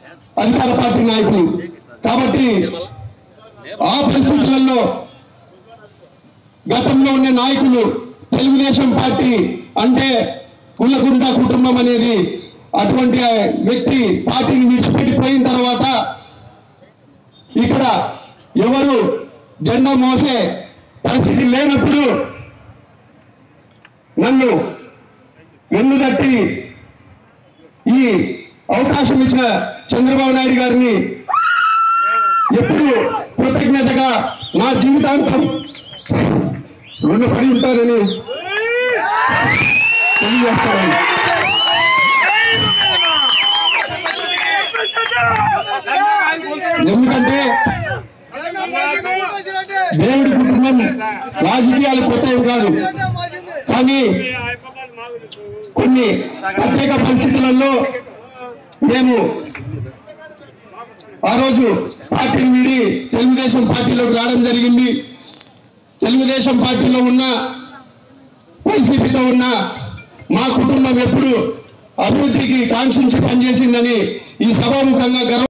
అధికార పార్టీ నాయకులు కాబట్టి ఆ పరిస్థితులలో గతంలో ఉన్న నాయకులు తెలుగుదేశం పార్టీ అంటే కుల్లకుంట కుటుంబం అనేది అటువంటి వ్యక్తి పార్టీని విడిచిపెట్టిపోయిన తర్వాత ఇక్కడ ఎవరు జెండా మోసే పరిస్థితి లేనప్పుడు నన్ను వెన్ను తట్టి ఈ అవకాశం ఇచ్చిన చంద్రబాబు నాయుడు గారిని ఎప్పుడు కృతజ్ఞతగా నా జీవితాంతం రుణపడి ఉంటారని తెలియజేస్తాను ఎందుకంటే దేవుడి కుటుంబం రాజకీయాలు కొత్త ఏం కాదు కానీ కొన్ని ప్రత్యేక పరిస్థితులలో మేము ఆ రోజు పార్టీని వీడి తెలుగుదేశం పార్టీలోకి రావడం జరిగింది తెలుగుదేశం పార్టీలో ఉన్న వైసీపీతో ఉన్న మా కుటుంబం ఎప్పుడు అభివృద్ధికి కాంక్షించి పనిచేసిందని ఈ సభాముఖంగా గర్వ